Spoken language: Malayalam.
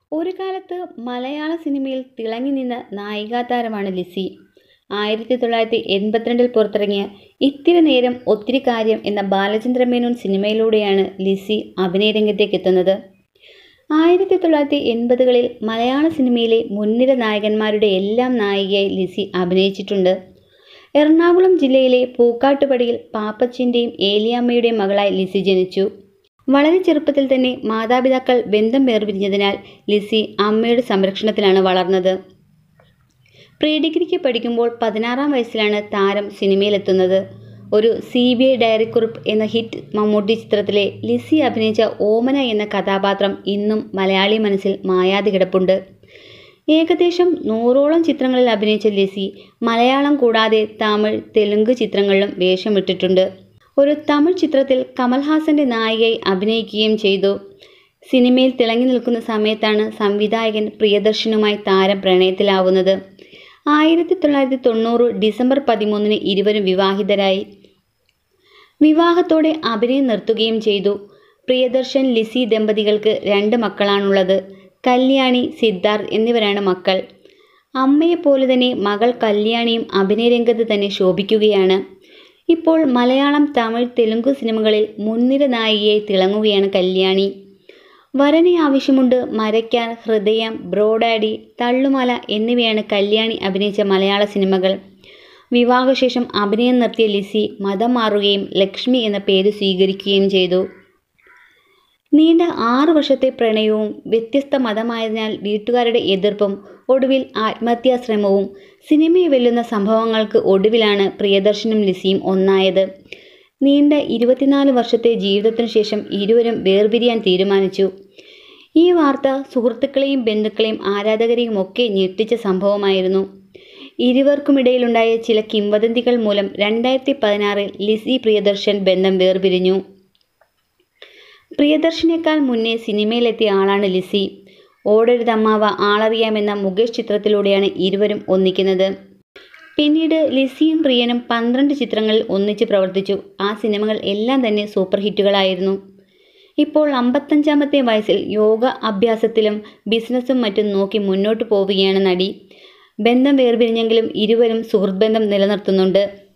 ഒരു കാലത്ത് മലയാള സിനിമയിൽ തിളങ്ങി നിന്ന നായികാതാരമാണ് ലിസി ആയിരത്തി തൊള്ളായിരത്തി എൺപത്തിരണ്ടിൽ പുറത്തിറങ്ങിയ ഇത്തിരി നേരം ഒത്തിരി കാര്യം എന്ന ബാലചന്ദ്ര മേനോൻ സിനിമയിലൂടെയാണ് ലിസി അഭിനയ രംഗത്തേക്ക് എത്തുന്നത് ആയിരത്തി തൊള്ളായിരത്തി എൺപതുകളിൽ മലയാള സിനിമയിലെ മുൻനിര നായകന്മാരുടെ എല്ലാം നായികയായി ലിസി അഭിനയിച്ചിട്ടുണ്ട് എറണാകുളം ജില്ലയിലെ പൂക്കാട്ടുപടിയിൽ പാപ്പച്ചിൻ്റെയും ഏലിയാമ്മയുടെയും മകളായി ലിസി ജനിച്ചു വളരെ ചെറുപ്പത്തിൽ തന്നെ മാതാപിതാക്കൾ ബന്ധം വേർപിരിഞ്ഞതിനാൽ ലിസി അമ്മയുടെ സംരക്ഷണത്തിലാണ് വളർന്നത് പ്രീ ഡിഗ്രിക്ക് പഠിക്കുമ്പോൾ പതിനാറാം വയസ്സിലാണ് താരം സിനിമയിലെത്തുന്നത് ഒരു സി ബി ഐ ഡയറിക്കുറിപ്പ് എന്ന ഹിറ്റ് മമ്മൂട്ടി ചിത്രത്തിലെ ലിസി അഭിനയിച്ച ഓമന എന്ന കഥാപാത്രം ഇന്നും മലയാളി മനസ്സിൽ മായാതെ കിടപ്പുണ്ട് ഏകദേശം നൂറോളം ചിത്രങ്ങളിൽ അഭിനയിച്ച ലിസി മലയാളം കൂടാതെ തമിഴ് തെലുങ്ക് ചിത്രങ്ങളിലും വേഷമിട്ടിട്ടുണ്ട് ഒരു തമിഴ് ചിത്രത്തിൽ കമൽഹാസന്റെ നായികയായി അഭിനയിക്കുകയും ചെയ്തു സിനിമയിൽ തിളങ്ങി നിൽക്കുന്ന സമയത്താണ് സംവിധായകൻ പ്രിയദർശനുമായി താരം പ്രണയത്തിലാവുന്നത് ആയിരത്തി തൊള്ളായിരത്തി തൊണ്ണൂറ് ഡിസംബർ പതിമൂന്നിന് ഇരുവരും വിവാഹിതരായി വിവാഹത്തോടെ അഭിനയം നിർത്തുകയും ചെയ്തു പ്രിയദർശൻ ലിസി ദമ്പതികൾക്ക് രണ്ട് മക്കളാണുള്ളത് കല്യാണി സിദ്ധാർത്ഥ് എന്നിവരാണ് മക്കൾ അമ്മയെപ്പോലെ തന്നെ മകൾ കല്യാണിയും അഭിനയരംഗത്ത് തന്നെ ശോഭിക്കുകയാണ് ഇപ്പോൾ മലയാളം തമിഴ് തെലുങ്ക് സിനിമകളിൽ മുൻനിര നായികയായി തിളങ്ങുകയാണ് കല്യാണി വരനെ ആവശ്യമുണ്ട് മരയ്ക്കാൻ ഹൃദയം ബ്രോഡാഡി തള്ളുമല എന്നിവയാണ് കല്യാണി അഭിനയിച്ച മലയാള സിനിമകൾ വിവാഹശേഷം അഭിനയം നിർത്തിയ ലിസി മതം മാറുകയും ലക്ഷ്മി എന്ന പേര് സ്വീകരിക്കുകയും ചെയ്തു നീണ്ട ആറു വർഷത്തെ പ്രണയവും വ്യത്യസ്ത മതമായതിനാൽ വീട്ടുകാരുടെ എതിർപ്പും ഒടുവിൽ ആത്മഹത്യാശ്രമവും സിനിമയെ വെല്ലുന്ന സംഭവങ്ങൾക്ക് ഒടുവിലാണ് പ്രിയദർശനും ലിസിയും ഒന്നായത് നീണ്ട ഇരുപത്തിനാല് വർഷത്തെ ജീവിതത്തിനു ശേഷം ഇരുവരും വേർപിരിയാൻ തീരുമാനിച്ചു ഈ വാർത്ത സുഹൃത്തുക്കളെയും ബന്ധുക്കളെയും ആരാധകരെയും ഒക്കെ ഞെട്ടിച്ച സംഭവമായിരുന്നു ഇരുവർക്കുമിടയിലുണ്ടായ ചില കിംവദന്തികൾ മൂലം രണ്ടായിരത്തി പതിനാറിൽ ലിസി പ്രിയദർശൻ ബന്ധം വേർപിരിഞ്ഞു പ്രിയദർശനേക്കാൾ മുന്നേ സിനിമയിലെത്തിയ ആളാണ് ലിസി ഓടരുതമ്മാവ ആളറിയാമെന്ന മുകേഷ് ചിത്രത്തിലൂടെയാണ് ഇരുവരും ഒന്നിക്കുന്നത് പിന്നീട് ലിസിയും പ്രിയനും പന്ത്രണ്ട് ചിത്രങ്ങളിൽ ഒന്നിച്ച് പ്രവർത്തിച്ചു ആ സിനിമകൾ എല്ലാം തന്നെ സൂപ്പർ ഹിറ്റുകളായിരുന്നു ഇപ്പോൾ അമ്പത്തഞ്ചാമത്തെ വയസ്സിൽ യോഗ അഭ്യാസത്തിലും ബിസിനസ്സും മറ്റും നോക്കി മുന്നോട്ട് പോവുകയാണ് നടി ബന്ധം വേർപിരിഞ്ഞെങ്കിലും ഇരുവരും സുഹൃത്ബന്ധം നിലനിർത്തുന്നുണ്ട്